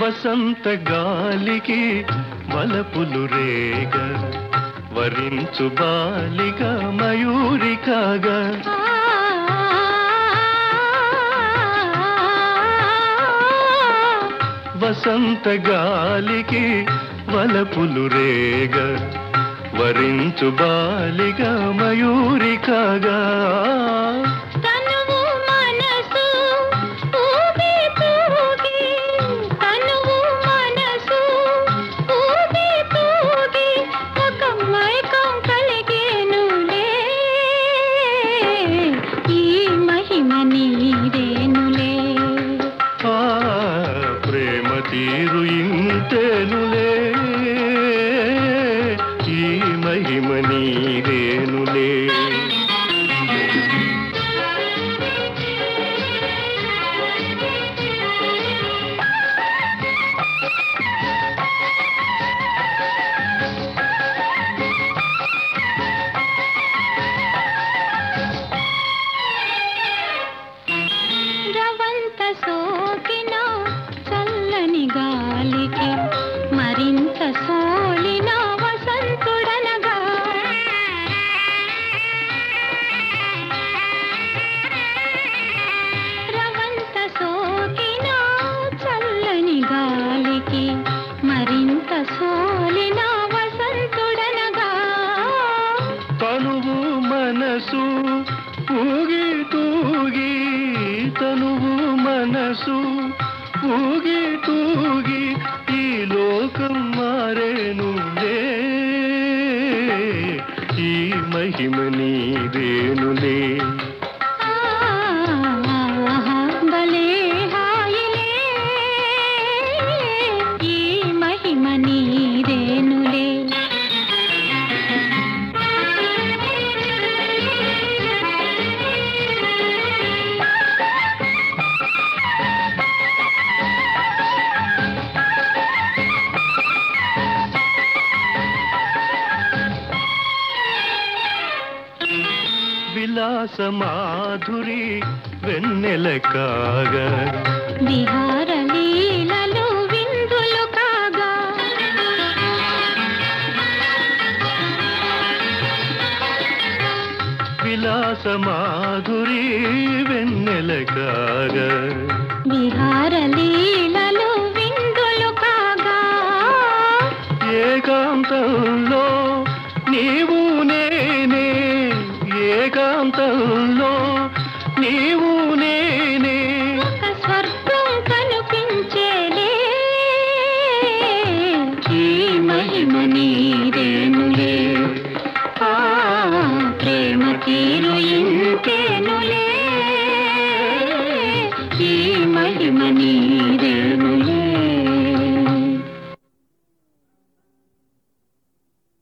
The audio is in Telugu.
వసంత గాలికి వలపులు రేగ వరించు బాలిక మయూరి కాగా వసంత గాలికి వలపులు రేగ వరించు బాలిక మయూరి కాగా తనువు మనసు ఊగి తూగి తనువు మనసు ఊగి తూగి ఒక మైకం కలిగేనులే ఈ మహిమ నీదేనులే ఆ ప్రేమ తీరు ఇంతేనులే ఈ మహిమ నీరేనులే రవంత సోకిన చల్లని గాలికి మరింత సోలిన వసంతుడనగా రవంత సోకిన చల్లని గాలికి మరింత సోలిన వసంతుడనగా తనువు మనసు ఊగి తూగి తనువు మనసు ఊగి తూగి ఈ లోకం మారేనులే ఈ మహిమ నీరేనులే ఆహా, భలే హాయిలే ఈ మహిమ నీదేనులే విలాస మాధురి వెన్నెల కాగా విహార లీలలు విందులు కాగా విలాస మాధురి వెన్నెల కాగా విహార లీలలు విందులు కాగా ఏకాంతంలో నీవు నేనే ఏకాంతంలో నీవు నేనే ఒక స్వర్గం కనిపించేలే ఈ మహిమ నీదేనులే ఆ ప్రేమ తీరు ఇంతేనులే ఈ మహిమ నీ